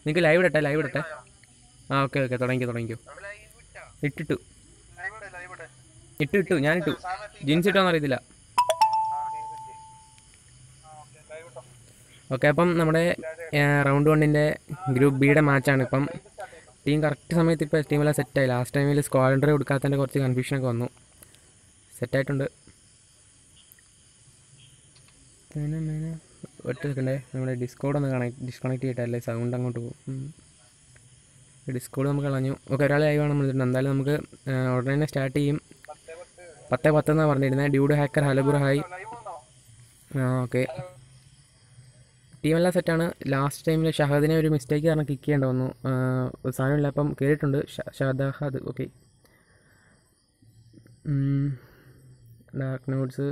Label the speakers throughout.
Speaker 1: നിങ്ങൾക്ക് ലൈവ് ഇടട്ടെ ലൈവ് ഇടട്ടെ ആ ഓക്കെ ഓക്കെ തുടങ്ങിക്കോ തുടങ്ങിക്കോ ഇട്ടിട്ടു ഇട്ടു ഇട്ടു ഞാനിട്ടു ജീൻസ് ഇട്ടോന്ന് അറിയത്തില്ല ഓക്കെ അപ്പം നമ്മുടെ റൗണ്ട് വണ്ണിൻ്റെ ഗ്രൂപ്പ് ബിയുടെ മാച്ചാണ് ഇപ്പം ടീം കറക്റ്റ് സമയത്ത് ഇപ്പോൾ ടീമെല്ലാം സെറ്റായി ലാസ്റ്റ് ടൈമിൽ സ്ക്വാഡർ കൊടുക്കാത്തതിൻ്റെ കുറച്ച് കൺഫ്യൂഷനൊക്കെ വന്നു സെറ്റായിട്ടുണ്ട് പിന്നെ പിന്നെ ഒറ്റ സെക്കൻഡേ നമ്മുടെ ഡിസ്കോഡ് ഒന്ന് കണക്ട് ഡിസ്കണക്ട് ചെയ്തിട്ടല്ലേ സൗണ്ട് അങ്ങോട്ട് പോകും ഡിസ്കോഡ് നമുക്ക് കളഞ്ഞു ഓക്കെ ഒരാൾ ലൈവ് ആണ് വിളിച്ചിട്ടുണ്ട് എന്തായാലും നമുക്ക് ആ, ഉടനെ തന്നെ സ്റ്റാർട്ട് ചെയ്യും പത്ത് പത്ത് എന്നാണ് പറഞ്ഞിരുന്നത് ഡ്യൂഡ് ഹാക്കർ ഹലബുർ ഹായ് ആ ഓക്കെ ടീമെല്ലാം സെറ്റാണ് ലാസ്റ്റ് ടൈമിൽ ഷഹദിനെ ഒരു മിസ്റ്റേക്ക് കാരണം കിക്ക് ചെയ്യേണ്ടി വന്നു ആ, ഒരു സാധനമില്ല അപ്പം കേട്ടിട്ടുണ്ട് ഷഹദാഹദ് ഓക്കെ ഡാർക്ക് നോട്ട്സ്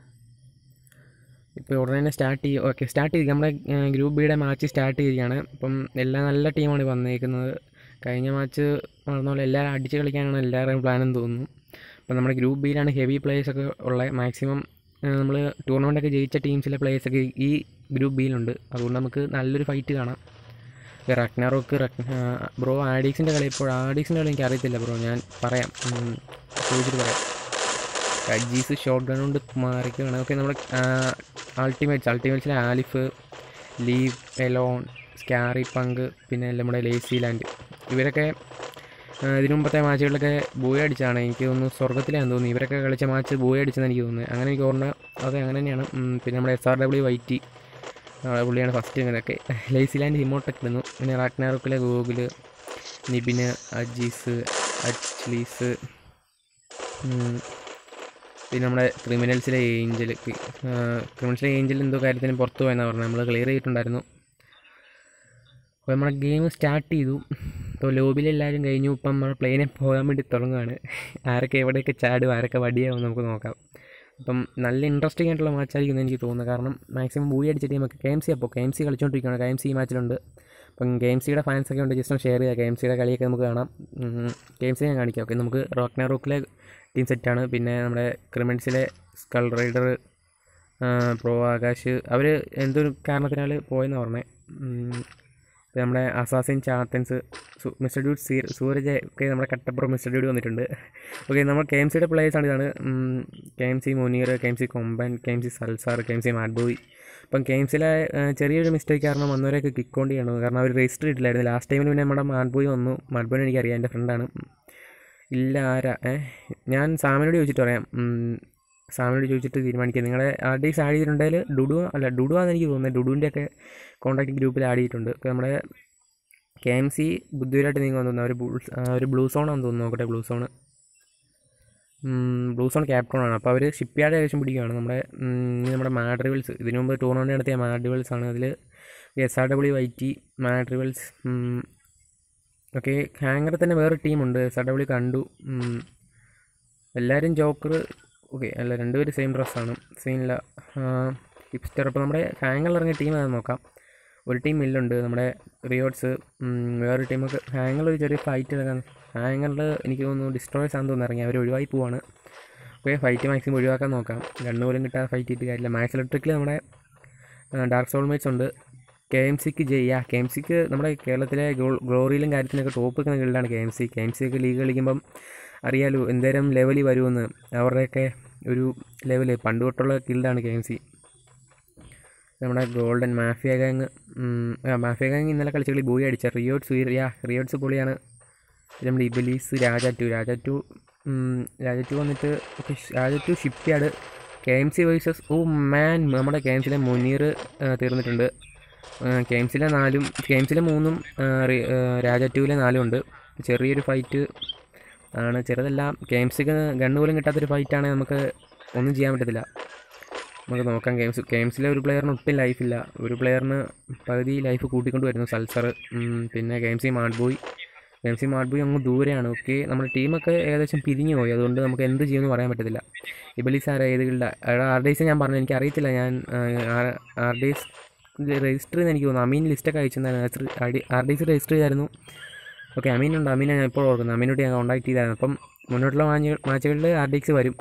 Speaker 1: ഇപ്പോൾ ഉടനെ തന്നെ സ്റ്റാർട്ട് ചെയ്യും ഓക്കെ സ്റ്റാർട്ട് ചെയ്യും നമ്മുടെ ഗ്രൂപ്പ് ബിയുടെ മാച്ച് സ്റ്റാർട്ട് ചെയ്യുകയാണ് ഇപ്പം എല്ലാ നല്ല ടീമാണ് വന്നേക്കുന്നത് കഴിഞ്ഞ മാച്ച് പറഞ്ഞ പോലെ എല്ലാവരും അടിച്ച് കളിക്കാനാണ് എല്ലാവരുടെയും പ്ലാനെന്ന് തോന്നുന്നു അപ്പം നമ്മുടെ ഗ്രൂപ്പ് ബിയിലാണ് ഹെവി പ്ലേയേഴ്സൊക്കെ ഉള്ളത് മാക്സിമം നമ്മൾ ടൂർണമെൻ്റൊക്കെ ജയിച്ച ടീംസിലെ പ്ലേയേഴ്സൊക്കെ ഈ ഗ്രൂപ്പ് ബിയിലുണ്ട് അതുകൊണ്ട് നമുക്ക് നല്ലൊരു ഫൈറ്റ് കാണാം റക്നാറോക്ക് ബ്രോ ആഡിക്സിൻ്റെ കളി ഇപ്പോൾ ആഡിക്സിൻ്റെ കളി എനിക്ക് അറിയത്തില്ല ബ്രോ ഞാൻ പറയാം ഉം, ചോദിച്ചിട്ട് പറയാം കജീസ് ഷോട്ട് ഗൺ കൊണ്ട് മാറിക്കുകയാണ് ഓക്കെ നമ്മുടെ അൾട്ടിമേറ്റ്സ് അൾട്ടിമേറ്റ്സിലെ Alif leave alone scary punk പിന്നെ നമ്മുടെ ലേസി ലാൻഡ് ഇവരൊക്കെ ആ, ഇതിനു മുമ്പത്തെ മാച്ചുകളിലൊക്കെ ബൂയ അടിച്ചാണ് എനിക്ക് തോന്നുന്നു സ്വർഗത്തിലാണെന്ന് തോന്നുന്നു ഇവരൊക്കെ കളിച്ച മാച്ച് ബൂയ അടിച്ചെന്ന് എനിക്ക് തോന്നുന്നത് അങ്ങനെ എനിക്ക് ഓർമ്മ അതെ അങ്ങനെ തന്നെയാണ് ഉം, പിന്നെ നമ്മുടെ എസ് ആർ ഡബ്ല്യു വൈറ്റി പുള്ളിയാണ് ഫസ്റ്റ് ഇങ്ങനെയൊക്കെ ലേസി ലാൻഡ് ഹിമോട്ടൊക്കെ ഇടുന്നു പിന്നെ റാക്നാറോക്കിലെ ഗൂഗിള് നിബിന് അജീസ് അച്ലീസ് ഉം, പിന്നെ നമ്മുടെ ക്രിമിനൽസിലെ ഏഞ്ചൽ ക്രിമിനൽസിലെ ഏഞ്ചൽ എന്തോ കാര്യത്തിന് പുറത്തു പോയെന്നാണ് പറഞ്ഞത് നമ്മൾ ക്ലിയർ ചെയ്തിട്ടുണ്ടായിരുന്നു അപ്പോൾ നമ്മുടെ ഗെയിം സ്റ്റാർട്ട് ചെയ്തു ഇപ്പോൾ ലോബിയിൽ എല്ലാവരും കഴിഞ്ഞു ഇപ്പം നമ്മുടെ പ്ലെയിനെ പോകാൻ വേണ്ടി തുടങ്ങുകയാണ് ആരൊക്കെ എവിടെയൊക്കെ ചാടും ആരൊക്കെ വടിയാവും നമുക്ക് നോക്കാം അപ്പം നല്ല ഇൻട്രസ്റ്റിംഗ് ആയിട്ടുള്ള മാച്ചായിരിക്കും എന്ന് എനിക്ക് തോന്നുന്നത് കാരണം മാക്സിമം ബൂയി അടിച്ച ടീമൊക്കെ കെ എം സി അപ്പോൾ കെ എം സി കളിച്ചുകൊണ്ടിരിക്കുകയാണ് കെ എം സി ഈ മാച്ചിലുണ്ട് അപ്പം കെ എം സിയുടെ ഫാൻസൊക്കെ ഉണ്ട് ജസ്റ്റ് ഒന്ന് ഷെയർ ചെയ്യുക കെ എം സിയുടെ കളിയൊക്കെ നമുക്ക് കാണാം കെ എം സി ഞാൻ കാണിക്കാം ഓക്കെ നമുക്ക് റോക്ന റോക്കിലെ ടീം സെറ്റാണ് പിന്നെ നമ്മുടെ ക്രിമിനൽസിലെ സ്കൾ റൈഡർ പ്രോ ആകാശ് അവർ എന്തൊരു കാരണത്തിനാൽ പോയെന്ന് പറഞ്ഞത് പിന്നെ നമ്മുടെ അസാസിൻ ചാത്തൻസ് മിസ്റ്റർ ഡ്യൂഡ് സീ സൂരജ് ഒക്കെ നമ്മുടെ കട്ടപ്പുറം മിസ്റ്റർ ഡ്യൂഡ് വന്നിട്ടുണ്ട് ഓക്കെ നമ്മൾ കെ എം സിയുടെ പ്ലേയേഴ്സാണ് ഇതാണ് K M C Muneer K M C കൊമ്പൻ കെ എം സി സൽസാർ കെ എം സി മാഡ്ബോയ് ഇപ്പം കെ എം സിയിലെ ചെറിയൊരു മിസ്റ്റേക്ക് കാരണം വന്നവരെയൊക്കെ കിക്ക് ഓൺ ചെയ്യണം കാരണം അവർ രജിസ്റ്റർ ഇട്ടില്ലായിരുന്നു ലാസ്റ്റ് ടൈമിൽ പിന്നെ നമ്മുടെ മാഡ്ബോയ് വന്നു മാഡ്ബോയിനെ എനിക്കറിയാം എൻ്റെ ഫ്രണ്ടാണ് ഇല്ല ആരാ ഏ ഞാൻ സാമിനോട് ചോദിച്ചിട്ട് പറയാം ഉം, സാമിനോട് ചോദിച്ചിട്ട് തീരുമാനിക്കുക നിങ്ങളെ ആർ ഡി ആഡ് ചെയ്തിട്ടുണ്ടെങ്കിൽ ഡുഡു അല്ല ഡുഡു ആണെന്ന് എനിക്ക് തോന്നുന്നത് ഡുഡുവിൻ്റെ ഒക്കെ കോൺടാക്ട് ഗ്രൂപ്പിൽ ആഡ് ചെയ്തിട്ടുണ്ട് ഒക്കെ നമ്മുടെ കെ എം സി ബുദ്ധിപരമായിട്ട് നീങ്ങുമെന്ന് തോന്നുന്നു അവർ ബുൾസ് ഒരു ബ്ലൂ സോണാണെന്ന് തോന്നുന്നു നോക്കട്ടെ blue zone blue zone captain ആണ് അപ്പോൾ അവർ ഷിപ്പ് യാർഡ് ഏകദേശം പിടിക്കുകയാണ് നമ്മുടെ ഉം, ഇനി നമ്മുടെ മാഡ്രിവൽസ് ഇതിനു മുമ്പ് ടൂർണമെൻറ്റ് നടത്തിയ മാഡ്രിവൽസ് ആണ് അതിൽ S R W I T mad rivals okay hanger തന്നെ വേറെ ടീമുണ്ട് എസ് ആർ ഡബ്ല്യു കണ്ടു ഉം. എല്ലാവരും ജോക്കർ ഓക്കെ അല്ല രണ്ടുപേരും സെയിം ഡ്രസ്സാണ് സീനില്ല ഹിപ്സ്റ്റർ അപ്പോൾ നമ്മുടെ ഹാങ്ങറിൽ ഇറങ്ങിയ ടീം ഏതാണെന്ന് നോക്കാം ഒരു ടീം മില്ലുണ്ട് നമ്മുടെ റിയോട്ട്സ് വേറൊരു ടീമൊക്കെ ഹാങ്ങറിൽ ഒരു ചെറിയ ഫൈറ്റ് നടക്കാൻ ഹാങ്ങറിൽ എനിക്ക് തോന്നുന്നു ഡിസ്ട്രോയേഴ്സ് ആണെന്ന് തോന്നുന്നു ഇറങ്ങി അവർ ഒഴിവായി പോവാണ് ഓക്കെ ഫൈറ്റ് മാക്സിമം ഒഴിവാക്കാൻ നോക്കാം രണ്ടു പോലും കിട്ടാതെ ഫൈറ്റ് ചെയ്തിട്ട് കാര്യമില്ല മാക്സ് ഇലക്ട്രിക്കിൽ നമ്മുടെ ഡാർക്ക് സോൾമേറ്റ്സ് ഉണ്ട് കെ എം സിക്ക് ജയ്യ കെ എം സിക്ക് നമ്മുടെ കേരളത്തിലെ ഗ്ലോറിയിലും കാര്യത്തിനൊക്കെ ടോപ്പ് നിൽക്കുന്ന ഗിൽഡാണ് K M C K M C ഒക്കെ ലീഗ് കളിക്കുമ്പം അറിയാലോ എന്തേരം ലെവലിൽ വരുമെന്ന് അവരുടെയൊക്കെ ഒരു ലെവൽ പണ്ട് തൊട്ടുള്ള ഗിൽഡാണ് കെ എം സി നമ്മുടെ golden mafia gang mafia gang ഇന്നലെ കളിച്ച കളി ബോയി അടിച്ച റിയോട്സ് യാ റിയോട്സ് പൊളിയാണ് പിന്നെ നമ്മുടെ ഇബലീസ് Raja two Raja two Raja two വന്നിട്ട് okay Raja two shipyard K M C versus oh man നമ്മുടെ കെ എം സിയിലെ മുനീർ ആ, തീർന്നിട്ടുണ്ട് കെ എം സിയിലെ നാലും കെ എം സിയിലെ മൂന്നും ആ, റി- ആ, രാജ ടുവിലെ നാലും ഉണ്ട് ചെറിയൊരു ഫൈറ്റ് ആണ് ചെറുതല്ല കെ എം സിക്ക് ഗണ്ണ് പോലും കിട്ടാത്തൊരു ഫൈറ്റാണെങ്കിൽ നമുക്ക് ഒന്നും ചെയ്യാൻ പറ്റത്തില്ല നമുക്ക് നോക്കാം ഗെയിംസ് ഗെയിംസിലെ ഒരു പ്ലെയറിന് ഒട്ടും ലൈഫില്ല ഒരു പ്ലെയറിന് പകുതി ലൈഫ് കൂട്ടിക്കൊണ്ട് വരുന്നു സൽസർ ഉം, പിന്നെ ഗെയിംസി മാഡ്ബോയ് ഗെയിംസി മാഡ്ബോയ് അങ്ങ് ദൂരെയാണ് ഓക്കെ നമ്മുടെ ടീമൊക്കെ ഏകദേശം പിരിഞ്ഞു പോയി അതുകൊണ്ട് നമുക്ക് എന്ത് ചെയ്യുമെന്ന് പറയാൻ പറ്റത്തില്ല ഇബലീസ് ആരാ ഏത് ഗിൽഡ ആർ ഡേയ്സ് ഞാൻ പറഞ്ഞു എനിക്ക് അറിയത്തില്ല ഞാൻ ആർ ഡേയ്സ് രജിസ്റ്റർ ചെയ്ത് എനിക്ക് തോന്നുന്നു അമീൻ ലിസ്റ്റൊക്കെ അയച്ചിട്ടുണ്ടായിരുന്നു ആർ ഡേയ്സ് രജിസ്റ്റർ ചെയ്തായിരുന്നു ഓക്കെ അമീനുണ്ട് അമീനെ ഞാൻ ഇപ്പോൾ ഓർക്കുന്നത് അമീനോട്ട് ഞാൻ കോൺടാക്ട് ചെയ്തായിരുന്നു അപ്പം മുന്നോട്ടുള്ള മാച്ച് മാച്ചുകളിൽ ആർ ഡേക്സ് വരും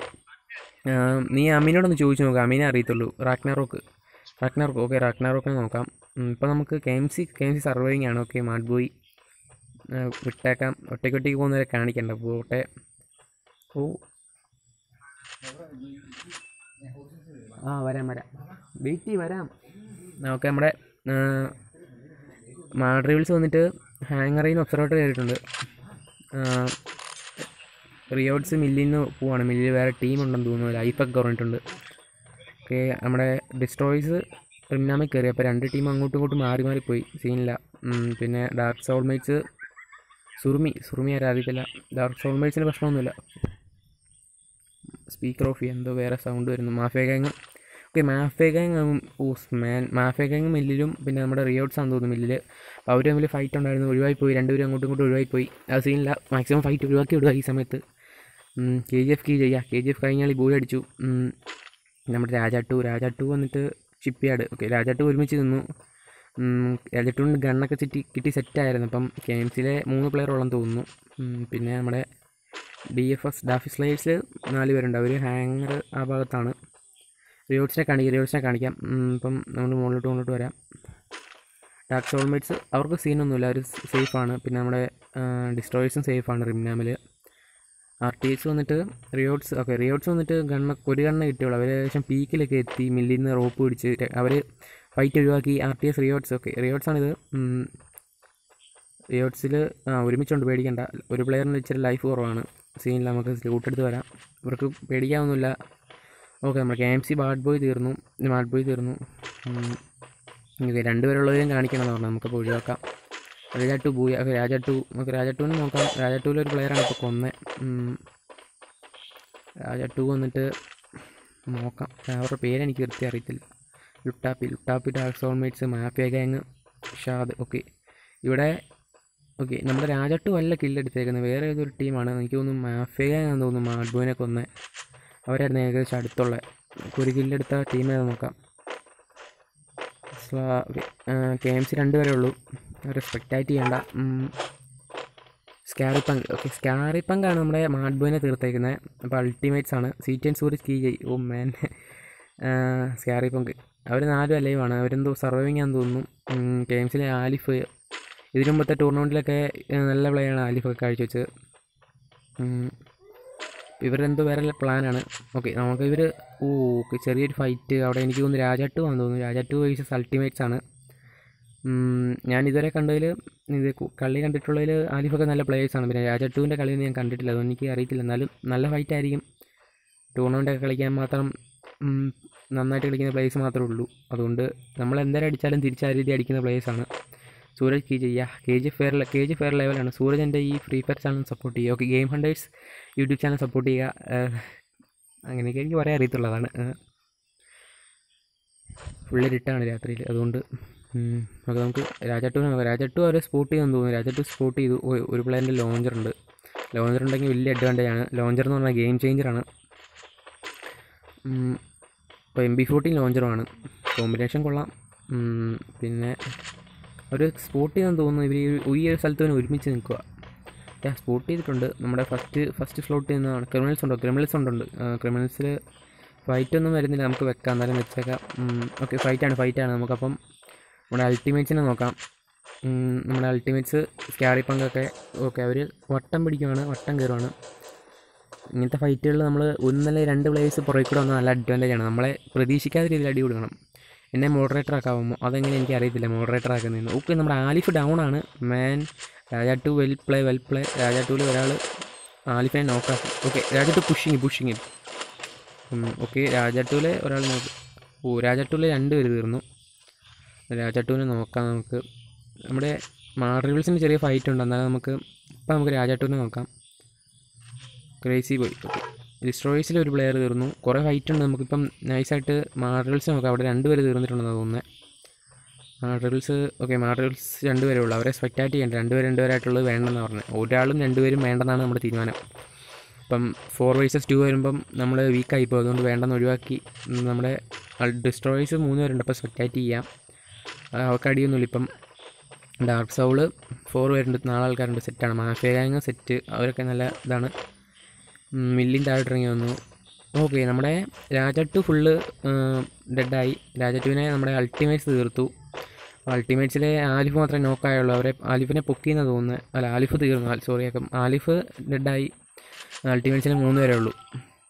Speaker 1: ആ, നീ അമീനോടൊന്ന് ചോദിച്ചു നോക്കാം അമീനെ അറിയത്തുള്ളൂ റാക്നാറോക്ക് റാക്നാറോക്ക് ഓക്കെ റാക്നാറോക്കിനെ നോക്കാം ഇപ്പോൾ നമുക്ക് K M C K M C surviving ആണ് ഓക്കെ മാഡ് ബോയ് വിട്ടേക്കാം ഒറ്റയ്ക്ക് ഒറ്റയ്ക്ക് പോകുന്നവരെ കാണിക്കണ്ട പോട്ടെ ഓ ആ വരാം വരാം വെയിറ്റ് വരാം ഓക്കെ നമ്മുടെ മാഡ്രിവിൽസ് വന്നിട്ട് ഹാങ്ങറിൽ നിന്ന് ഒബ്സർവേറ്റർ കയറിയിട്ടുണ്ട് റിയോട്സ് മില്ലിൽ നിന്ന് പോവാണ് മില്ലിൽ വേറെ ടീം ഉണ്ടെന്ന് തോന്നുന്നു ലൈഫൊക്കെ കുറഞ്ഞിട്ടുണ്ട് ഓക്കെ നമ്മുടെ ഡിസ്ട്രോയ്സ് റിംനാമിൽ കയറി അപ്പോൾ രണ്ട് ടീം അങ്ങോട്ടും ഇങ്ങോട്ടും മാറി മാറി പോയി സീനില്ല ഉം, പിന്നെ ഡാർക്ക് സോൾമേറ്റ്സ് സുറുമി സുറുമി ആരും അറിയത്തില്ല ഡാർക്ക് സോൾമേറ്റ്സിന് പ്രശ്നമൊന്നുമില്ല സ്പീക്കർ ഓഫ് ചെയ്യാം എന്തോ വേറെ സൗണ്ട് വരുന്നു mafia gang okay mafia gang ഊസ് മാൻ മാഫിയ ഗാങ് മില്ലിലും പിന്നെ നമ്മുടെ റിയോട്ട്സ് ആണെന്ന് തോന്നുന്നു മില്ലിൽ അപ്പോൾ അവർ തമ്മിൽ ഫൈറ്റ് ഉണ്ടായിരുന്നു ഒഴിവായി പോയി രണ്ടുപേരും അങ്ങോട്ടും ഇങ്ങോട്ടും ഒഴിവായി പോയി അത് സീനില്ല മാക്സിമം ഫൈറ്റ് ഒഴിവാക്കി വിടുക ഈ സമയത്ത് കെ ജി എഫ് കീ ചെയ്യുക കെ ജി എഫ് കഴിഞ്ഞാൽ ഈ ബോൾ അടിച്ചു ഉം, നമ്മുടെ രാജ ടു രാജ ടു വന്നിട്ട് ഷിപ്പ്യാർഡ് ഓക്കെ രാജ ടു ഒരുമിച്ച് നിന്നു ഉം, രാജ ടുവിന് ഗണ്ണൊക്കെ ചിറ്റി കിട്ടി സെറ്റായിരുന്നു അപ്പം കെ എം സിയിലെ മൂന്ന് പ്ലെയർ ഉള്ളെന്ന് തോന്നുന്നു ഉം, പിന്നെ നമ്മുടെ D F S daffy slides നാല് പേരുണ്ട് അവർ ഹാങ്ങർ ആ ഭാഗത്താണ് റിയോട്സിനെ കാണിക്കാം റിയോട്സിനെ കാണിക്കാം ഉം, ഇപ്പം നമ്മൾ മുകളിലോട്ട് മുകളിലോട്ട് വരാം ഡാർക്ക് സോൾമേറ്റ്സ് അവർക്ക് സീനൊന്നുമില്ല അവർ സേഫാണ് പിന്നെ നമ്മുടെ ഡിസ്ട്രോയേഴ്സും സേഫാണ് റിംനാമിൽ ആർ ടി എക്സ് വന്നിട്ട് റിയോട്സ് ഓക്കെ റിയോട്സ് വന്നിട്ട് ഗണ്ണ ഒരു ഗണ്ണ കിട്ടിയുള്ളൂ അവർ ഏകദേശം പീക്കിലൊക്കെ എത്തി മില്ലിൽ നിന്ന് റോപ്പ് പിടിച്ച് അവർ ഫൈറ്റ് ഒഴിവാക്കി R T S riots okay റിയോട്സാണിത് റിയോട്സിൽ ആ ഒരുമിച്ചുണ്ട് പേടിക്കണ്ട ഒരു പ്ലെയറിന് ഇച്ചിരി ലൈഫ് കുറവാണ് സീനിൽ നമുക്ക് ലൂട്ടെടുത്ത് വരാം ഇവർക്ക് പേടിക്കാവുന്നില്ല ഓക്കെ നമ്മുടെ K M C bad boy തീർന്നു ബാഡ് ബോയ് തീർന്നു ഓക്കെ രണ്ടുപേരുള്ളവരെയും കാണിക്കണം എന്ന് പറഞ്ഞു നമുക്കപ്പോൾ ഒഴിവാക്കാം Raja two booyah okay Raja two നമുക്ക് രാജ ടുവിന് നോക്കാം രാജ ടുവിലെ ഒരു പ്ലെയറാണ് ഇപ്പോൾ കൊന്നെ ഉം. രാജ ടു വന്നിട്ട് നോക്കാം അവരുടെ പേര് എനിക്ക് കൃത്യം അറിയത്തില്ല Luttappi Luttappi dark soulmates mafia gang Shad okay ഇവിടെ ഓക്കെ നമ്മുടെ രാജ ടു അല്ല കില്ലെടുത്തേക്കുന്നത് വേറെ ഏതൊരു ടീമാണ് എനിക്ക് തോന്നുന്നു മാഫിയ ഗാങ് ആണെന്ന് തോന്നുന്നു മാഡ്ബോയിനെ കൊന്നെ അവരായിരുന്നു ഏകദേശം അടുത്തുള്ള ഒരു കില്ലെടുത്ത ടീമേ നോക്കാം കെ എം സി രണ്ട് വരെ ഉള്ളൂ അവരെ സ്പെക്റ്റാറ്റ് ചെയ്യണ്ട സ്കാറി പങ്ക് ഓക്കെ സ്കാറി പങ്കാണ് നമ്മുടെ മാഡ്ബോയിനെ തീർത്തേക്കുന്നത് അപ്പോൾ അൾട്ടിമേറ്റ്സ് ആണ് സീറ്റ് ആൻഡ് സൂര്യ കീ ചെയ് ഓ മാൻ സ്കാറി പങ്ക് അവർ നാലും അലൈവാണ് അവരെന്തോ സർവൈവിങ് ആണെന്ന് തോന്നുന്നു കെ എം സിയിലെ ആലിഫ് ഇതിനു മുമ്പത്തെ ടൂർണമെൻറ്റിലൊക്കെ നല്ല പ്ലേയാണ് ആലിഫൊക്കെ കാഴ്ചവെച്ചത് ഉം. ഇവരെന്തോ വേറെ പ്ലാനാണ് ഓക്കെ നമുക്ക് ഇവർ ഓ ഓക്കെ ചെറിയൊരു ഫൈറ്റ് അവിടെ എനിക്ക് തോന്നുന്നു രാജാട്ടു ആണെന്ന് തോന്നുന്നു രാജാട്ടു വേഴ്സസ് അൾട്ടിമേറ്റ്സ് ആണ് ഉം, ഞാൻ ഇതുവരെ കണ്ടതിൽ ഇത് കു- കളി കണ്ടിട്ടുള്ളതിൽ ആലിഫൊക്കെ നല്ല പ്ലേയേഴ്സാണ് പിന്നെ രാജാട്ടുവിൻ്റെ കളിയൊന്നും ഞാൻ കണ്ടിട്ടില്ല അതൊന്നും എനിക്ക് അറിയത്തില്ല എന്നാലും നല്ല ഫൈറ്റ് ആയിരിക്കും ടൂർണമെൻ്റൊക്കെ കളിക്കാൻ മാത്രം ഉം, നന്നായിട്ട് കളിക്കുന്ന പ്ലേയേഴ്സ് മാത്രമേ ഉള്ളൂ അതുകൊണ്ട് നമ്മൾ എന്തായാലും അടിച്ചാലും തിരിച്ചാ രീതി അടിക്കുന്ന പ്ലേയേഴ്സാണ് Sooraj K G K G fair K G fair ലെവലാണ് സൂരജ് എൻ്റെ ഈ ഫ്രീ ഫയർ ചാനൽ സപ്പോർട്ട് ചെയ്യുക okay game hunters YouTube channel support ചെയ്യുക ഏഹ്, അങ്ങനെയൊക്കെ എനിക്ക് പറയാൻ അറിയത്തുള്ളതാണ് ഫുള്ള് റിട്ടാണ് രാത്രിയിൽ അതുകൊണ്ട് ഉം, ഓക്കെ നമുക്ക് രാജാട്ടുവിനെ നോക്കാം രാജാട്ടു അവരെ സ്പോട്ട് ചെയ്തെന്ന് തോന്നുന്നു രാജാട്ടു സ്പോട്ട് ചെയ്തു ഓ, ഒരു പ്ലെയറിൻ്റെ ലോഞ്ചർ ഉണ്ട് ലോഞ്ചർ ഉണ്ടെങ്കിൽ വലിയ അഡ്വാൻറ്റേജ് ആണ് ലോഞ്ചർ എന്ന് പറഞ്ഞാൽ ഗെയിം ചേഞ്ചറാണ് ഇപ്പോൾ എം ബി ഫോർട്ടീൻ ലോഞ്ചറുമാണ് കോമ്പിനേഷൻ കൊള്ളാം ഉം, പിന്നെ ഒരു സ്പോട്ട് ചെയ്തെന്ന് തോന്നുന്നു ഇവർ ഈ ഒരു സ്ഥലത്ത് തന്നെ ഒരുമിച്ച് നിൽക്കുക ഞാൻ സ്പോട്ട് ചെയ്തിട്ടുണ്ട് നമ്മുടെ ഫസ്റ്റ് ഫസ്റ്റ് സ്ലോട്ട് ചെയ്യുന്നതാണ് ക്രിമിനൽസ് ഉണ്ടോ ക്രിമിനൽസ് ഉണ്ടുണ്ട് ക്രിമിനൽസിൽ ഫൈറ്റ് ഒന്നും വരുന്നില്ല നമുക്ക് വെക്കാം എന്നാലും വെച്ചേക്കാം ഓക്കെ ഫൈറ്റാണ് ഫൈറ്റാണ് നമുക്കപ്പം നമ്മുടെ അൾട്ടിമേറ്റ്സിനെ നോക്കാം ഉം, നമ്മുടെ അൾട്ടിമേറ്റ്സ് സ്കാറി പങ്കൊക്കെ ഓക്കെ അവർ വട്ടം പിടിക്കുവാണ് വട്ടം കയറുവാണ് ഇങ്ങനത്തെ ഫൈറ്റുകളിൽ നമ്മൾ ഒന്നല്ല രണ്ട് പ്ലേയേഴ്സ് പുറകെ കൂടെ വന്നാൽ നല്ല അഡ്വാൻറ്റേജ് ആണ് നമ്മളെ പ്രതീക്ഷിക്കാത്ത രീതിയിൽ അടി കൊടുക്കണം എന്നെ മോഡറേറ്റർ ആക്കാവുമോ അതെങ്ങനെ എനിക്ക് അറിയത്തില്ല മോഡറേറ്റർ ആക്കുന്നതെന്ന് ഓക്കെ നമ്മുടെ ആലിഫ് ഡൗൺ ആണ് man Raja two well play well play Raja ടൂവിൽ ഒരാൾ ആലിഫിനെ നോക്കാക്കി okay Raja two pushing pushing okay Raja ടൂവിലെ ഒരാൾ നോക്ക് ഓ രാജാ ടൂവിലെ രണ്ട് പേര് തീർന്നു രാജാ ടൂവിനെ നോക്കാം നമുക്ക് നമ്മുടെ മാർവിൾസിന് ചെറിയ ഫൈറ്റ് ഉണ്ട് എന്നാലും നമുക്ക് ഇപ്പം നമുക്ക് രാജാ ടൂവിനെ നോക്കാം ക്രേസി ബോയ് ഓക്കെ ഡിസ്ട്രോയേഴ്സിൽ ഒരു പ്ലെയർ തീർന്നു കുറേ ഫൈറ്റ് ഉണ്ട് നമുക്കിപ്പം നൈസായിട്ട് മാർവൽസ് നോക്കാം അവിടെ രണ്ട് പേര് തീർന്നിട്ടുണ്ടെന്ന് തോന്നുന്നത് മാർവൽസ് ഓക്കെ മാർവൽസ് രണ്ട് പേരേ ഉള്ളൂ അവരെ സ്പെക്റ്റാറ്റ് ചെയ്യേണ്ട രണ്ട് പേര് രണ്ട് പേരായിട്ടുള്ളത് വേണ്ടെന്ന് പറഞ്ഞു ഒരാളും രണ്ടുപേരും വേണ്ടെന്നാണ് നമ്മുടെ തീരുമാനം ഇപ്പം ഫോർ വേഴ്സസ് ടു വരുമ്പം നമ്മൾ വീക്കായി പോകും അതുകൊണ്ട് വേണ്ടെന്ന് ഒഴിവാക്കി ഉം, നമ്മുടെ ഡിസ്ട്രോയേഴ്സ് മൂന്ന് പേരുണ്ട് അപ്പോൾ സ്പെക്റ്റാറ്റ് ചെയ്യാം അത് അവർക്ക് അടിയൊന്നുമില്ല ഇപ്പം ഡാർക്ക് സൗള് ഫോർ പേരുണ്ട് നാല് ആൾക്കാരുണ്ട് സെറ്റാണ് മാഫിയ ഗാങ് സെറ്റ് അവരൊക്കെ നല്ല ഇതാണ് മില്ലിൻ താഴോട്ട് ഇറങ്ങി വന്നു ഓക്കെ നമ്മുടെ രാജ ടു ഫുള്ള് ഡെഡായി രാജ ടുവിനെ നമ്മുടെ അൾട്ടിമേറ്റ്സ് തീർത്തു അൾട്ടിമേറ്റ്സിലെ ആലിഫ് മാത്രമേ നോക്കായുള്ളൂ അവരെ ആലിഫിനെ പൊക്കിയെന്ന് തോന്നുന്നത് അല്ല ആലിഫ് തീർന്നു സോറി ആക്കാം ആലിഫ് ഡെഡായി അൾട്ടിമേറ്റ്സിൽ മൂന്ന് പേരേ ഉള്ളൂ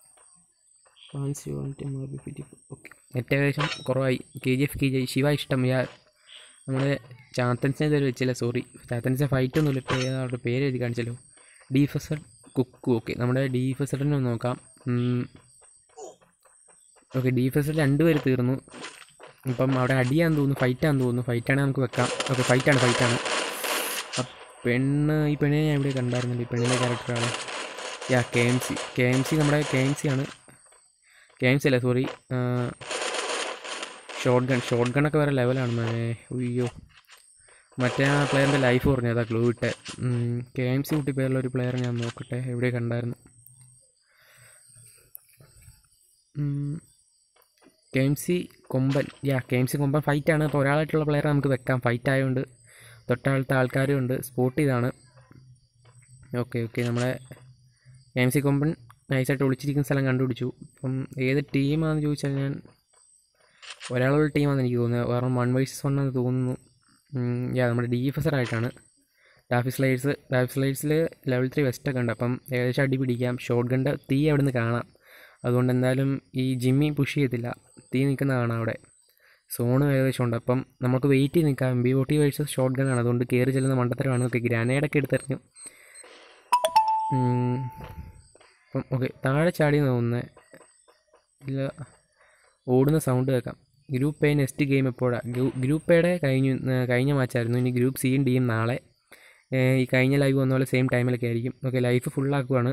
Speaker 1: ഓക്കെ നെറ്റ് ഏകദേശം കുറവായി K G F K G Shiva ഇഷ്ടം യാ നമ്മുടെ ചാത്തൻസിനെ ഇതുവരെ വെച്ചില്ല സോറി ചാത്തൻസിനെ ഫൈറ്റ് ഒന്നുമില്ല ഇപ്പോൾ ഏതാ അവരുടെ പേര് എഴുതി കാണിച്ചല്ലോ ഡീഫസർ കുക്കു ഓക്കെ നമ്മുടെ ഡീഫസറിനെ ഒന്ന് നോക്കാം ഓക്കെ ഡീഫസർ രണ്ടുപേര് തീർന്നു ഇപ്പം അവിടെ അടിയാന്ന് തോന്നുന്നു ഫൈറ്റാന്ന് തോന്നുന്നു ഫൈറ്റാണെങ്കിൽ നമുക്ക് വെക്കാം ഓക്കെ ഫൈറ്റാണ് ഫൈറ്റാണ് ആ പെണ്ണ് ഈ പെണ്ണിനെ ഞാൻ ഇവിടെ കണ്ടായിരുന്നില്ല ഈ പെണ്ണിൻ്റെ ക്യാരക്ടറാണ് യാ K M C K M C നമ്മുടെ കെ എം സി ആണ് കെ എം സി അല്ല സോറി ഷോർട്ട് ഗൺ ഷോർട്ട് ഗണ്ണൊക്കെ വേറെ ലെവലാണ് മേ ഉയ്യോ മറ്റേ ആ പ്ലെയറിൻ്റെ ലൈഫ് പറഞ്ഞു അതാ ക്ലൂ ഇട്ടെ കെ എം സി കുട്ടി പേരുള്ള ഒരു പ്ലെയർ ഞാൻ നോക്കട്ടെ എവിടെ കണ്ടായിരുന്നു കെ എം സി കൊമ്പൻ യാ കെ എം സി കൊമ്പൻ ഫൈറ്റാണ് അപ്പോൾ ഒരാളായിട്ടുള്ള പ്ലെയർ നമുക്ക് വെക്കാം ഫൈറ്റ് ആയതുകൊണ്ട് തൊട്ടടുത്ത ആൾക്കാരും ഉണ്ട് സ്പോട്ട് ചെയ്താണ് ഓക്കെ ഓക്കെ നമ്മളെ കെ എം സി കൊമ്പൻ നൈസായിട്ട് ഒളിച്ചിരിക്കുന്ന സ്ഥലം കണ്ടുപിടിച്ചു അപ്പം ഏത് ടീമാണെന്ന് ചോദിച്ചാൽ ഞാൻ ഒരാളുള്ള ടീമാണെന്ന് എനിക്ക് തോന്നുന്നത് കാരണം വൺ വൈസസ് വൺ എന്ന് തോന്നുന്നു യാ നമ്മുടെ ഡി എഫ് ആയിട്ടാണ് ഡാഫി സ്ലൈഡ്സ് ഡാഫി സ്ലൈഡ്സിൽ ലെവൽ ത്രീ വെസ്റ്റൊക്കെ ഉണ്ട് അപ്പം ഏകദേശം അടി പിടിക്കാം ഷോർട്ട് ഗണ്ട് തീ അവിടെ നിന്ന് കാണാം അതുകൊണ്ട് എന്തായാലും ഈ ജിമ്മി പുഷ് ചെയ്യത്തില്ല തീ നിൽക്കുന്ന കാണാം അവിടെ സോണ് ഏകദേശം ഉണ്ട് അപ്പം നമുക്ക് വെയിറ്റ് ചെയ്ത് നിൽക്കാം M B forty versus short ഗണ്ണാണ് അതുകൊണ്ട് കയറി ചെല്ലുന്ന മണ്ടത്തരമാണ് ഓക്കെ ഗ്രാനേഡൊക്കെ എടുത്തെറിഞ്ഞു അപ്പം ഓക്കെ താഴെ ചാടി തോന്നുന്നത് ഇല്ല ഓടുന്ന സൗണ്ട് കേൾക്കാം ഗ്രൂപ്പ് എ നെക്സ്റ്റ് ഗെയിം എപ്പോഴാണ് ഗ്രൂപ്പ് എയുടെ കഴിഞ്ഞു കഴിഞ്ഞ മാച്ചായിരുന്നു ഇനി ഗ്രൂപ്പ് സിയും ഡിയും നാളെ ഈ കഴിഞ്ഞ ലൈവ് വന്ന പോലെ സെയിം ടൈമിലൊക്കെ ആയിരിക്കും ഓക്കെ ലൈഫ് ഫുള്ളാക്കുവാണ്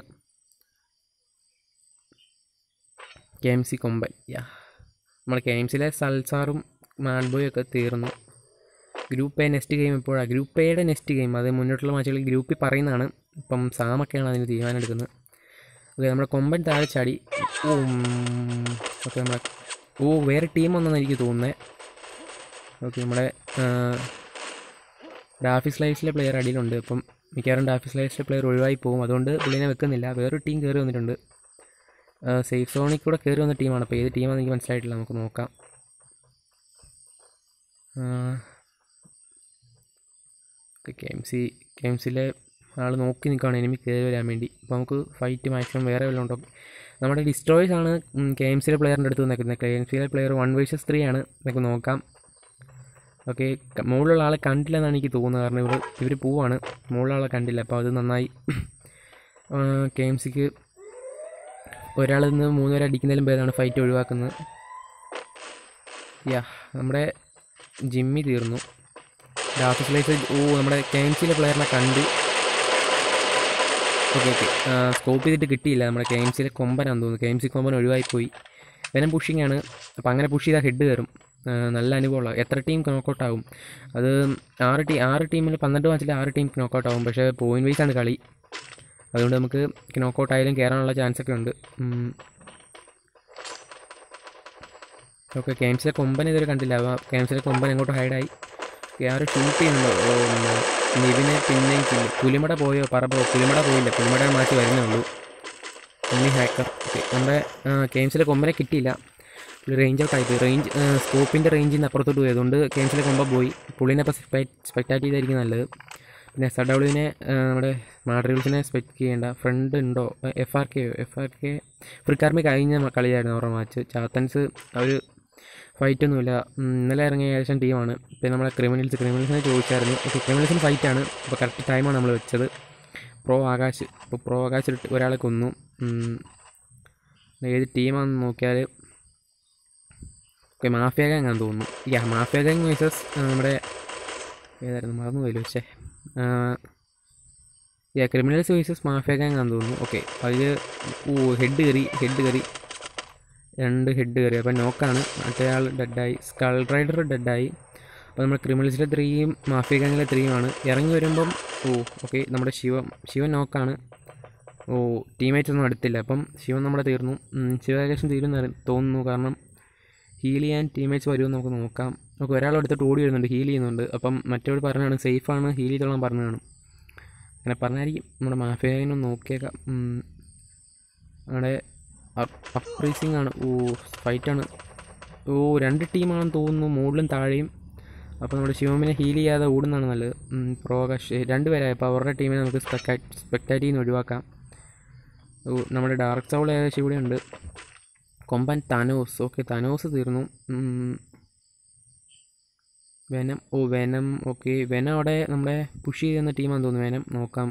Speaker 1: കെ എം സി കൊമ്പൻ യാ നമ്മൾ കെ എം സിയിലെ സൽസാറും മാഡ്ബോയും ഒക്കെ തീർന്നു ഗ്രൂപ്പ് എ നെക്സ്റ്റ് ഗെയിം എപ്പോഴാണ് ഗ്രൂപ്പ് എയുടെ നെക്സ്റ്റ് ഗെയിം അത് മുന്നോട്ടുള്ള മാച്ചുകളിൽ ഗ്രൂപ്പിൽ പറയുന്നതാണ് ഇപ്പം സാമൊക്കെയാണ് അതിന് തീരുമാനം എടുക്കുന്നത് ഓക്കെ നമ്മുടെ കൊമ്പൻ താഴെ ചാടി ഓക്കെ നമ്മുടെ ഓ വേറെ ടീം വന്നെന്ന് എനിക്ക് തോന്നുന്നത് ഓക്കെ നമ്മുടെ ഡാഫി സ്ലൈസിലെ പ്ലെയർ അടിയിലുണ്ട് അപ്പം മിക്കവാറും ഡാഫി സ്ലൈസിലെ പ്ലെയർ ഒഴിവായി പോകും അതുകൊണ്ട് പുള്ളിനെ വെക്കുന്നില്ല വേറൊരു ടീം കയറി വന്നിട്ടുണ്ട് സേഫ് സോണിൽ കൂടെ കയറി വന്ന ടീമാണ് അപ്പോൾ ഏത് ടീമാണെന്ന് എനിക്ക് മനസ്സിലായിട്ടില്ല നമുക്ക് നോക്കാം K M C K M സിയിലെ ആൾ നോക്കി നിൽക്കുകയാണ് എനിമി കയറി വരാൻ വേണ്ടി അപ്പോൾ നമുക്ക് ഫൈറ്റ് മാക്സിമം വേറെ വല്ലതും ഉണ്ടോ നമ്മുടെ ഡിസ്ട്രോയ്സ് ആണ് കെ എം സിയിലെ പ്ലെയറിൻ്റെ അടുത്ത് നിൽക്കുന്നത് കെ എം സിയിലെ പ്ലെയർ വൺ വേഴ്സസ് ത്രീ ആണ് നമുക്ക് നോക്കാം ഓക്കെ മുകളിലുള്ള ആളെ കണ്ടില്ലെന്നാണ് എനിക്ക് തോന്നുന്നത് കാരണം ഇവർ ഇവർ പോവാണ് മുകളിലുള്ള ആളെ കണ്ടില്ല അപ്പോൾ അത് നന്നായി കെ എം സിക്ക് ഒരാളിൽ നിന്ന് മൂന്ന് പേരെ അടിക്കുന്നതിലും ഭേദമാണ് ഫൈറ്റ് ഒഴിവാക്കുന്നത് യാ നമ്മുടെ ജിമ്മി തീർന്നു ഡാഫിസ് ലൈഫ് ഓ നമ്മുടെ കെ എം സിയിലെ പ്ലെയറിനെ കണ്ടു ഓക്കെ ഓക്കെ സ്കോപ്പ് ചെയ്തിട്ട് കിട്ടിയില്ല നമ്മുടെ കെ എം സിയിലെ കൊമ്പനാന്ന് തോന്നുന്നു കെ എം സി കൊമ്പൻ ഒഴിവായിപ്പോയി വെനം പുഷിംഗ് ആണ് അപ്പോൾ അങ്ങനെ പുഷ് ചെയ്താൽ ഹെഡ് കയറും നല്ല അനുഭവമുള്ള എത്ര ടീം നോക്കൗട്ട് ആകും അത് ആറ് ടീം ആറ് ടീമിൽ പന്ത്രണ്ട് മാച്ചിൽ ആറ് ടീം നോക്കൗട്ട് ആകും പക്ഷേ പോയിൻറ്റ് വൈസ് ആണ് കളി അതുകൊണ്ട് നമുക്ക് നോക്കൗട്ട് ആയാലും കയറാനുള്ള ചാൻസ് ഒക്കെ ഉണ്ട് ഓക്കെ കെയിംസിലെ കൊമ്പൻ ഇതുവരെ കണ്ടില്ല കെയിംസിലെ കൊമ്പൻ എങ്ങോട്ട് ഹൈഡായി ആരും ഷൂട്ട് ചെയ്യുന്നുണ്ടോ നിവിനെ പിന്നെയും കില്ല് പുലിമട പോയോ പറ പുലിമട പോയില്ല പുലിമട മാറ്റി വരുന്നേ ഉള്ളൂ ഉണ്ണി ഹാക്കർ ഓക്കെ നമ്മുടെ കെയിംസിലെ കൊമ്പനെ കിട്ടിയില്ല പുള്ളി റേഞ്ച് ഔട്ട് ആയിപ്പോയി റേഞ്ച് സ്കോപ്പിൻ്റെ റേഞ്ചിൽ നിന്ന് അപ്പുറത്തോട്ട് പോയി അതുകൊണ്ട് കെയിംസിലെ കൊമ്പ പോയി പുള്ളിനെ അപ്പോൾ സ്പെക്ടാറ്റ് ചെയ്തായിരിക്കും നല്ലത് പിന്നെ എസ് ആർ ഡബ്ല്യുവിനെ നമ്മുടെ മാഡ്രിൽസിനെ സ്പെക്ട് ചെയ്യേണ്ട ഫ്രണ്ട് ഉണ്ടോ എഫ് ആർ കെയോ എഫ് ആർ കെ ഫ്രിക്കാർമി കഴിഞ്ഞ കളിയായിരുന്നു അവരുടെ മാച്ച് ചാത്തൻസ് അവർ ഫൈറ്റൊന്നുമില്ല ഇന്നലെ ഇറങ്ങിയ ഏകദേശം ടീമാണ് പിന്നെ നമ്മളെ ക്രിമിനൽസ് ക്രിമിനൽസിനെ ചോദിച്ചായിരുന്നു ഓക്കെ ക്രിമിനൽസിന് ഫൈറ്റാണ് അപ്പോൾ കറക്റ്റ് ടൈമാണ് നമ്മൾ വെച്ചത് പ്രോ ആകാശ് ഇപ്പോൾ പ്രോ ആകാശ് ഒരാളെ കൊന്നു ഏത് ടീമാണെന്ന് നോക്കിയാൽ ഓക്കെ മാഫിയ ഗാങ് ആണെന്ന് തോന്നുന്നു യാ മാഫിയ ഗാങ് വേഴ്സസ് നമ്മുടെ ഏതായിരുന്നു മറന്നു പോയില്ലോ പക്ഷേ യാ ക്രിമിനൽസ് വേഴ്സസ് മാഫിയ ഗാങ് ആണെന്ന് തോന്നുന്നു ഓക്കെ അതിൽ ഓ ഹെഡ് കയറി ഹെഡ് കയറി രണ്ട് ഹെഡ് കയറി അപ്പോൾ നോക്കാണ് മറ്റേ ആൾ ഡെഡായി സ്കൾ റൈഡർ ഡെഡായി അപ്പോൾ നമ്മൾ ക്രിമിനൽസിലെ ത്രീയും മാഫിയ ഗാങ്ങിലെ ത്രീയുമാണ് ഇറങ്ങി വരുമ്പം ഓ ഓക്കെ നമ്മുടെ ശിവം ശിവൻ നോക്കാണ് ഓ ടീമേറ്റ്സ് ഒന്നും അടുത്തില്ല അപ്പം ശിവൻ നമ്മുടെ തീർന്നു ശിവ ഏകദേശം തീരുമെന്ന് തോന്നുന്നു കാരണം ഹീൽ ചെയ്യാൻ ടീമേറ്റ്സ് വരുമെന്ന് നമുക്ക് നോക്കാം നമുക്ക് ഒരാൾ എടുത്തിട്ട് ഓടി വരുന്നുണ്ട് ഹീൽ ചെയ്യുന്നുണ്ട് അപ്പം മറ്റൊരു പറഞ്ഞാണ് സേഫാണ് ഹീൽ ചെയ്തോളാൻ പറഞ്ഞതാണ് അങ്ങനെ പറഞ്ഞായിരിക്കും നമ്മുടെ മാഫിയനെ നോക്കിയേക്കാം അവിടെ അപ്രീസിങ് ആണ് ഓ ഫൈറ്റാണ് ഓ രണ്ട് ടീമാണെന്ന് തോന്നുന്നു മുകളിലും താഴെയും അപ്പോൾ നമ്മുടെ ശിവമിനെ ഹീൽ ചെയ്യാതെ ഓടുന്നതാണ് നല്ലത് പ്രോകഷ് രണ്ടുപേരായി അപ്പോൾ അവരുടെ ടീമിനെ നമുക്ക് സ്പെക്ടാ സ്പെക്ടാറ്റിൽ നിന്ന് ഒഴിവാക്കാം ഓ, നമ്മുടെ ഡാർക്ക് സൗൾ ഏകദേശം ഇവിടെ ഉണ്ട് കൊമ്പൻ തനോസ് ഓക്കെ തനോസ് തീർന്നു ഉം. വെനം ഓ വെനം ഓക്കെ വെനം അവിടെ നമ്മുടെ പുഷ് ചെയ്യുന്ന ടീമാണെന്ന് തോന്നുന്നു വെനം നോക്കാം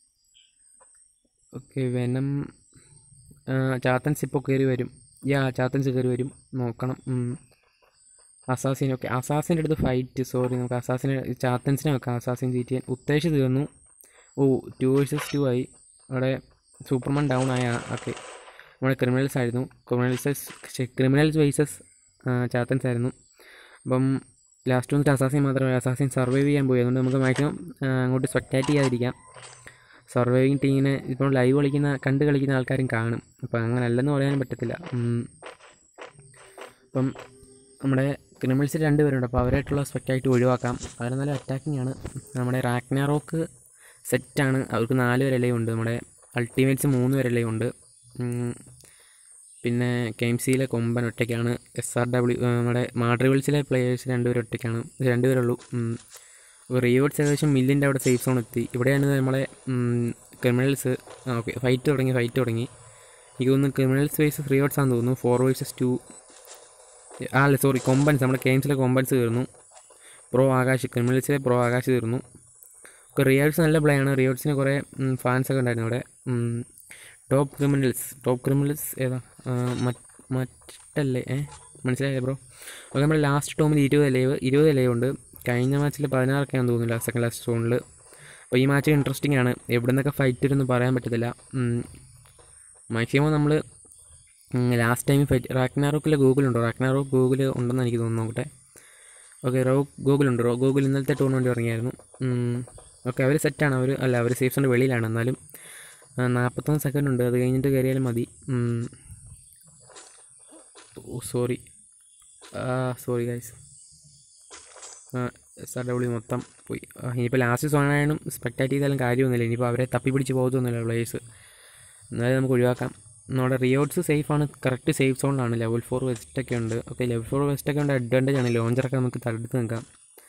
Speaker 1: ഓക്കെ വെനം ആ, ചാത്തൻസ് ഇപ്പോൾ കയറി വരും യാ ചാത്തൻസ് കയറി വരും നോക്കണം അസാസിൻ ഓക്കെ അസാസിൻ്റെ അടുത്ത് ഫൈറ്റ് സോറി നമുക്ക് അസാസിനെ ചാത്തൻസിനെ വെക്കാം അസാസിൻ ജീറ്റ് ചെയ്യാൻ ഉത്തേജ് തീർന്നു ഓ ടു വേഴ്സസ് ടു ആയി അവിടെ സൂപ്പർമാൻ ഡൗൺ ആയ ഓക്കെ നമ്മുടെ ക്രിമിനൽസ് ആയിരുന്നു ക്രിമിനൽസ് ക്രിമിനൽസ് വൈസസ് ചാത്തൻസ് ആയിരുന്നു അപ്പം ലാസ്റ്റ് വന്നിട്ട് അസാസിൻ മാത്രമേ അസാസിൻ സർവൈവ് ചെയ്യാൻ പോയി അതുകൊണ്ട് നമുക്ക് മാക്സിമം അങ്ങോട്ട് സ്പെക്ടാറ്റ് ചെയ്യാതിരിക്കാം സർവൈവിങ് ടീമിനെ ഇപ്പോൾ ലൈവ് കളിക്കുന്ന കണ്ട് കളിക്കുന്ന ആൾക്കാരും കാണും അപ്പം അങ്ങനെ അല്ലെന്ന് പറയാനും പറ്റത്തില്ല ഉം. അപ്പം നമ്മുടെ ക്രിമിനൽസ് രണ്ട് പേരുണ്ട് അപ്പോൾ അവരായിട്ടുള്ള സ്പെക്റ്റായിട്ട് ഒഴിവാക്കാം അവർ നല്ല അറ്റാക്കിംഗ് ആണ് നമ്മുടെ റാക്നാറോക്ക് സെറ്റാണ് അവർക്ക് നാല് വരെയും ഉണ്ട് നമ്മുടെ അൾട്ടിമേറ്റ്സ് മൂന്ന് വരെയും ഉണ്ട് ഉം. പിന്നെ കെ എം സിയിലെ കൊമ്പൻ ഒറ്റയ്ക്കാണ് എസ് ആർ ഡബ്ല്യു നമ്മുടെ മാഡ്രിവൽസിലെ പ്ലേയേഴ്സ് രണ്ടുപേരും ഒറ്റയ്ക്കാണ് ഇത് രണ്ടുപേരേ ഉള്ളൂ റിയോട്സ് ഏകദേശം മില്ലിൻ്റെ അവിടെ സേഫ് സോൺ എത്തി ഇവിടെയാണ് നമ്മളെ ക്രിമിനൽസ് ഓക്കെ ഫൈറ്റ് തുടങ്ങി ഫൈറ്റ് തുടങ്ങി എനിക്ക് തോന്നുന്നു ക്രിമിനൽസ് വേഴ്സസ് റിയോട്സ് ആണെന്ന് തോന്നുന്നു ഫോർ വേഴ്സസ് ടു ആ അല്ല സോറി കൊമ്പൻസ് നമ്മുടെ ഗെയിംസിലെ കൊമ്പൻസ് തീർന്നു പ്രോ ആകാശ് ക്രിമിനൽസിലെ പ്രോ ആകാശ് തീർന്നു ഒക്കെ റിയോട്സ് നല്ല പ്ലേ ആണ് റിയോട്സിന് കുറേ ഫാൻസൊക്കെ ഉണ്ടായിരുന്നു അവിടെ ടോപ്പ് ക്രിമിനൽസ് ടോപ്പ് ക്രിമിനൽസ് ഏതാ ആ, മറ്റ് മറ്റല്ലേ ഏ മനസ്സിലായില്ലേ ബ്രോ അപ്പോൾ നമ്മുടെ ലാസ്റ്റ് ടോമിൽ ഇരുപത് ലൈവ് ഇരുപത് ലൈവ് ഉണ്ട് കഴിഞ്ഞ മാച്ചിൽ പതിനാറൊക്കെയാണെന്ന് തോന്നുന്നില്ല സെക്കൻഡ് ലാസ്റ്റ് സോണിൽ അപ്പോൾ ഈ മാച്ച് ഇൻട്രസ്റ്റിംഗ് ആണ് എവിടെ നിന്നൊക്കെ ഫൈറ്റ് വരുമെന്ന് പറയാൻ പറ്റത്തില്ല മാക്സിമം നമ്മൾ ലാസ്റ്റ് ടൈം ഫൈറ്റ് റാക്നാറോക്കിൽ ഗൂഗിളുണ്ടോ റാക്നാറോ ഗൂഗിൾ ഉണ്ടെന്ന് എനിക്ക് തോന്നുന്നു നോക്കട്ടെ ഓക്കെ റോ ഗൂഗിളുണ്ട് റോ ഗൂഗിൾ ഇന്നലത്തെ ടൂർണമെൻറ്റ് ഇറങ്ങിയായിരുന്നു ഓക്കെ അവർ സെറ്റാണ് അവർ അല്ല അവർ സേഫ് സോണിൻ്റെ വെളിയിലാണ് എന്നാലും നാൽപ്പത്തൊന്ന് സെക്കൻഡ് ഉണ്ട് അത് കഴിഞ്ഞിട്ട് കയറിയാലും മതി ഓ sorry sorry guys S R W മൊത്തം പോയി ആ, ഇനിയിപ്പോൾ ലാസ്റ്റ് സോണായാലും സ്പെക്ടാറ്റ് ചെയ്താലും കാര്യമൊന്നുമില്ല ഇനിയിപ്പോൾ അവരെ തപ്പി പിടിച്ച് പോകത്തൊന്നുമില്ല പ്ലേയേഴ്സ് എന്നാലും നമുക്ക് ഒഴിവാക്കാം നമ്മുടെ റിയോട്സ് സേഫ് ആണ് കറക്റ്റ് സേഫ് സോണിലാണ് ലെവൽ ഫോർ വെസ്റ്റ് ഒക്കെ ഉണ്ട് ഓക്കെ ലെവൽ ഫോർ വെസ്റ്റ് ഒക്കെ ഉണ്ട് അഡ്വാൻറ്റേജ് ആണ് ലോഞ്ചറൊക്കെ നമുക്ക് തടുത്ത് നിൽക്കാം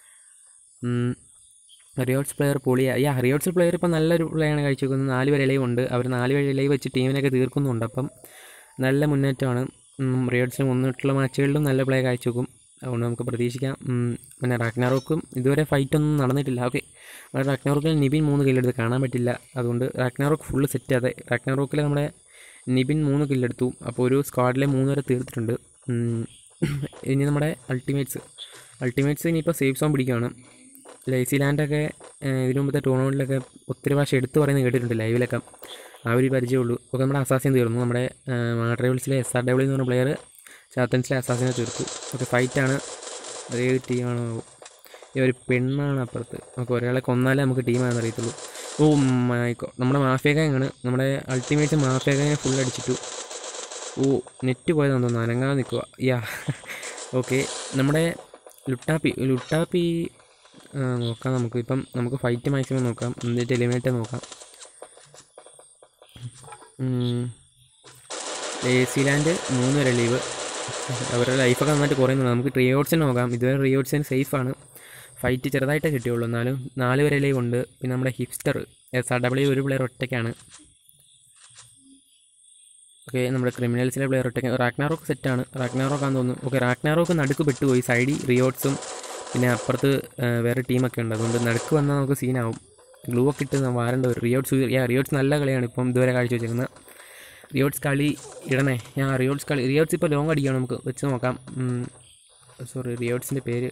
Speaker 1: റിയോട്സ് പ്ലെയർ പൊളിയാ യാ റിയോട്സ് പ്ലെയർ ഇപ്പോൾ നല്ലൊരു പ്ലേ ആണ് കാഴ്ച വെക്കുന്നത് നാല് വരെ ലൈവ് ഉണ്ട് അവർ നാല് വരെ ലൈവ് വെച്ച് ടീമിനൊക്കെ തീർക്കുന്നുണ്ട് അപ്പം നല്ല മുന്നേറ്റമാണ് റിയോട്സിന് മുന്നിട്ടുള്ള മാച്ചുകളിലും നല്ല പ്ലേ കാഴ്ച വെക്കും അതുകൊണ്ട് നമുക്ക് പ്രതീക്ഷിക്കാം ഉം, പിന്നെ റാക്നാറോക്കും ഇതുവരെ ഫൈറ്റ് ഒന്നും നടന്നിട്ടില്ല ഓക്കെ റാക്നാറോക്കിൽ നിബിൻ മൂന്ന് കില്ലെടുത്ത് കാണാൻ പറ്റില്ല അതുകൊണ്ട് റാക്നാറോക്ക് ഫുള്ള് സെറ്റ് അതെ റാക്നാറോക്കിൽ നമ്മുടെ നിബിൻ മൂന്ന് കില്ലെടുത്തു അപ്പോൾ ഒരു സ്ക്വാഡിലെ മൂന്ന് വരെ തീർത്തിട്ടുണ്ട് ഉം, ഇനി നമ്മുടെ അൾട്ടിമേറ്റ്സ് അൾട്ടിമേറ്റ്സ് ഇനിയിപ്പോൾ സേഫ് സോൺ പിടിക്കുകയാണ് ലൈസി ലാൻഡൊക്കെ ഏഹ്, ഇതിനു മുമ്പത്തെ ടൂർണമെൻറ്റിലൊക്കെ ഒത്തിരി പ്രാവശ്യം എടുത്തു പറയുന്നത് കേട്ടിട്ടുണ്ട് ലൈവിലൊക്കെ ആ ഒരു പരിചയമുള്ളൂ ഒക്കെ നമ്മുടെ അസാസിൻ തീർന്നു നമ്മുടെ മാട്രേവൽസിലെ എസ് ആർ ഡബ്ല്യു എന്ന് പറഞ്ഞ പ്ലെയർ ചാത്തൻസിലെ അസാസിനെ തീർത്തു ഓക്കെ ഫൈറ്റാണ് അത് ഏത് ടീമാണോ ഈ ഒരു പെണ്ണാണ് അപ്പുറത്ത് നമുക്ക് ഒരാളെ കൊന്നാലേ നമുക്ക് ടീമാണെന്ന് അറിയത്തുള്ളൂ ഓ മൈക്കോ നമ്മുടെ മാഫിയ ഗാങ്ങാണ് നമ്മുടെ അൾട്ടിമേറ്റ് മാഫിയ ഗാങ്ങിനെ ഫുൾ അടിച്ചിട്ടു ഓ നെറ്റ് പോയതാണെന്ന് തോന്നുന്നു അനങ്ങാതെ നിൽക്കുക യാ ഓക്കെ നമ്മുടെ ലുട്ടാപ്പി ലുട്ടാപ്പി ആ, നോക്കാം നമുക്ക് ഇപ്പം നമുക്ക് ഫൈറ്റ് മാക്സിമം നോക്കാം എന്നിട്ട് എലിമിനേറ്റ് നോക്കാം ലേസിലാൻഡ് മൂന്ന് വരെ ലീവ് അവരുടെ ലൈഫൊക്കെ നന്നായിട്ട് കുറയുന്നുണ്ട് നമുക്ക് റിയോട്സിന് നോക്കാം ഇതുവരെ റിയോട്സിന് സേഫാണ് ഫൈറ്റ് ചെറുതായിട്ടേ കിട്ടിയുള്ളൂ എന്നാലും നാല് വരെ ലൈവ് ഉണ്ട് പിന്നെ നമ്മുടെ ഹിപ്സ്റ്റർ എസ് ആർ ഡബ്ല്യു ഒരു പ്ലെയർ ഒറ്റയ്ക്കാണ് ഓക്കെ നമ്മുടെ ക്രിമിനൽസിലെ പ്ലെയർ ഒറ്റയ്ക്ക് റാക്നാറോക്ക് സെറ്റാണ് റാക്നാറോക്കാന്ന് തോന്നുന്നു ഓക്കെ റാക്നാറോക്ക് നടുക്ക് പെട്ടുപോയി സൈഡിൽ റിയോട്സും പിന്നെ അപ്പുറത്ത് ആ, വേറെ ടീമൊക്കെ ഉണ്ട് അതുകൊണ്ട് നടുക്ക് വന്നാൽ നമുക്ക് സീനാവും ഗ്ലൂ ഒക്കെ ഇട്ട് വാരേണ്ട വരും റിയോട്സ് യാ റിയോട്സ് നല്ല കളിയാണ് ഇപ്പം ഇതുവരെ കാഴ്ച വെച്ചിരിക്കുന്നത് റിയോട്സ് കളി ഇടണേ ഞാൻ റിയോട്സ് കളി റിയോട്സ് ഇപ്പോൾ ലോങ് അടിക്കുകയാണ് നമുക്ക് വെച്ച് നോക്കാം സോറി റിയോട്സിൻ്റെ പേര്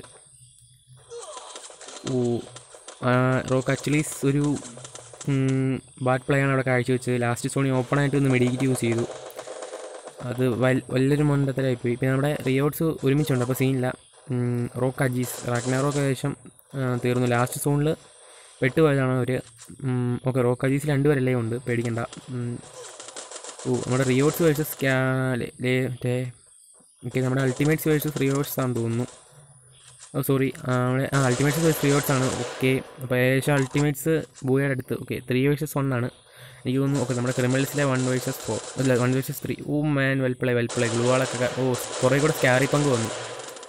Speaker 1: ഓ റോക്ക് ആക്ച്വലീസ് ഒരു ബാറ്റ് പ്ലേ ആണ് അവിടെ കാഴ്ചവെച്ചത് ലാസ്റ്റ് സോണി ഓപ്പൺ ആയിട്ട് ഒന്ന് മെഡിക്കേറ്റ് യൂസ് ചെയ്തു അത് വൽ വലിയൊരു മണ്ടത്തിലായിപ്പോയി പിന്നെ നമ്മുടെ റിയോട്സ് ഒരുമിച്ചുണ്ട് അപ്പോൾ സീനില്ല റോക്ക് അജീസ് റാഗ്നാറോക്ക് ഏകദേശം ആ, തീർന്നു ലാസ്റ്റ് സോണിൽ പെട്ടുപോയതാണ് അവർ ഓക്കെ റോക്ക് അജീസ് രണ്ടുപേരല്ലേ ഉണ്ട് പേടിക്കണ്ട ഉം. ഓ നമ്മുടെ റിയോട്സ് വേഴ്സസ് മറ്റേ ഓക്കെ നമ്മുടെ അൾട്ടിമേറ്റ്സ് വേഴ്സസ് റിയോട്സ് ആണെന്ന് തോന്നുന്നു ഓ സോറി നമ്മുടെ ആ അൾട്ടിമേറ്റ്സ് വേഴ്സസ് റിയോട്സ് ആണ് ഓക്കെ അപ്പോൾ ഏകദേശം അൾട്ടിമേറ്റ്സ് ബൂയുടെ അടുത്ത് ഓക്കെ ത്രീ വേഴ്സസ് വൺ ആണ് എനിക്ക് തോന്നുന്നു ഓക്കെ നമ്മുടെ ക്രിമിനൽസിലെ വൺ വേഴ്സസ് ഫോർ അല്ല one versus three oh man well play well play ഗ്ലൂവാളൊക്കെ ഓ കുറേ കൂടെ സ്കാറി പങ്ക് വന്നു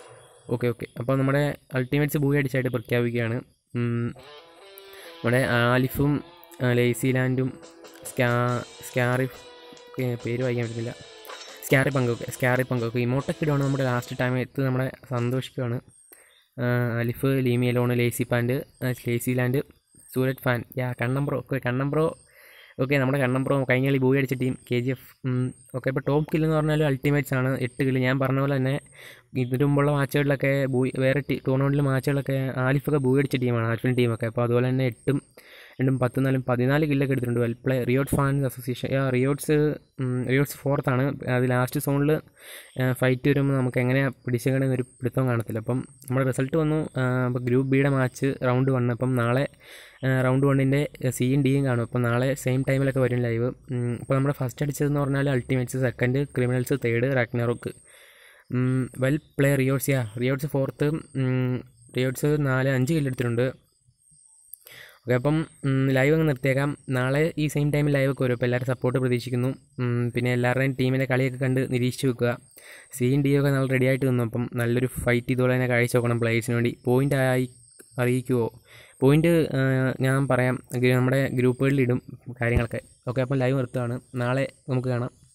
Speaker 1: ഓക്കെ ഓക്കെ അപ്പോൾ നമ്മുടെ അൾട്ടിമേറ്റ്സ് ബൂയി അടിച്ചായിട്ട് പ്രഖ്യാപിക്കുകയാണ് ഉം, നമ്മുടെ ആലിഫും ആ, ലേസി ലാൻഡും സ്കാ സ്കാറിഫ് ഏ, പേര് വായിക്കാൻ പറ്റുന്നില്ല സ്കാറി പങ്കൊക്കെ സ്കാറി പങ്കൊക്കെ ഇമോട്ടൊക്കെ ഇടുവാണ് നമ്മുടെ ലാസ്റ്റ് ടൈം എത്ത് നമ്മളെ സന്തോഷിക്കുകയാണ് ആ, അലിഫ് ലീമി അലോണ് ലേസി പാൻഡ് ആ, lazy land Suraj fan yeah കണ്ണംബ്രോ ഓക്കെ കണ്ണംബ്രോ ഓക്കെ നമ്മുടെ കണ്ണംബ്രോ കഴിഞ്ഞ കളി ബൂയി അടിച്ച team K G F okay ഇപ്പോൾ ടോപ്പ് കില്ല് എന്ന് പറഞ്ഞാൽ അൾട്ടിമേറ്റ്സ് ആണ് എട്ട് കില്ല് ഞാൻ പറഞ്ഞ പോലെ തന്നെ ഇതിനു മുമ്പുള്ള മാച്ചുകളിലൊക്കെ ബൂയി വേറെ ടീ ടൂർണമെൻറ്റിൽ മാച്ചുകളൊക്കെ ആലിഫൊക്കെ ബൂയി അടിച്ച ടീമാണ് ആൽഫിൻ ടീമൊക്കെ അപ്പോൾ അതുപോലെ തന്നെ എട്ടും രണ്ടും പത്തും നാലും പതിനാല് കില്ലൊക്കെ എടുത്തിട്ടുണ്ട് well play riot fans association riots riots ഫോർത്താണ് അത് ലാസ്റ്റ് സോണിൽ ഫൈറ്റ് വരുമ്പോൾ നമുക്ക് എങ്ങനെയാണ് പിടിച്ചേക്കണമെന്ന് ഒരു പിടുത്തം കാണത്തില്ല അപ്പം നമ്മുടെ റിസൾട്ട് വന്നു അപ്പോൾ ഗ്രൂപ്പ് ബിയുടെ മാച്ച് റൗണ്ട് വൺ അപ്പം നാളെ റൗണ്ട് വണ്ണിൻ്റെ സിയും ഡിയും കാണും അപ്പോൾ നാളെ സെയിം ടൈമിലൊക്കെ വരും ലൈവ് അപ്പോൾ നമ്മുടെ ഫസ്റ്റ് അടിച്ചതെന്ന് പറഞ്ഞാൽ ultimates second criminals third Ragnarok well play riots yeah riots fourth riots നാല് അഞ്ച് കില്ലെടുത്തിട്ടുണ്ട് ഓക്കെ അപ്പം ലൈവ് അങ്ങ് നിർത്തിയേക്കാം നാളെ ഈ സെയിം ടൈമിൽ ലൈവ് ഒക്കെ വരും അപ്പോൾ എല്ലാവരും സപ്പോർട്ട് പ്രതീക്ഷിക്കുന്നു ഉം, പിന്നെ എല്ലാവരുടെയും ടീമിൻ്റെ കളിയൊക്കെ കണ്ട് നിരീക്ഷിച്ച് വെക്കുക സിയും ഡിയും ഒക്കെ നല്ല റെഡി ആയിട്ട് നിന്നു അപ്പം നല്ലൊരു ഫൈറ്റ് ഇതുപോലെ തന്നെ കാഴ്ച നോക്കണം പ്ലേയേഴ്സിന് വേണ്ടി പോയിൻ്റ് ആയി അറിയിക്കുമോ പോയിൻ്റ് ഞാൻ പറയാം ഗ്ര- നമ്മുടെ ഗ്രൂപ്പുകളിൽ ഇടും കാര്യങ്ങളൊക്കെ ഓക്കെ അപ്പം ലൈവ് നിർത്തുകയാണ് നാളെ നമുക്ക് കാണാം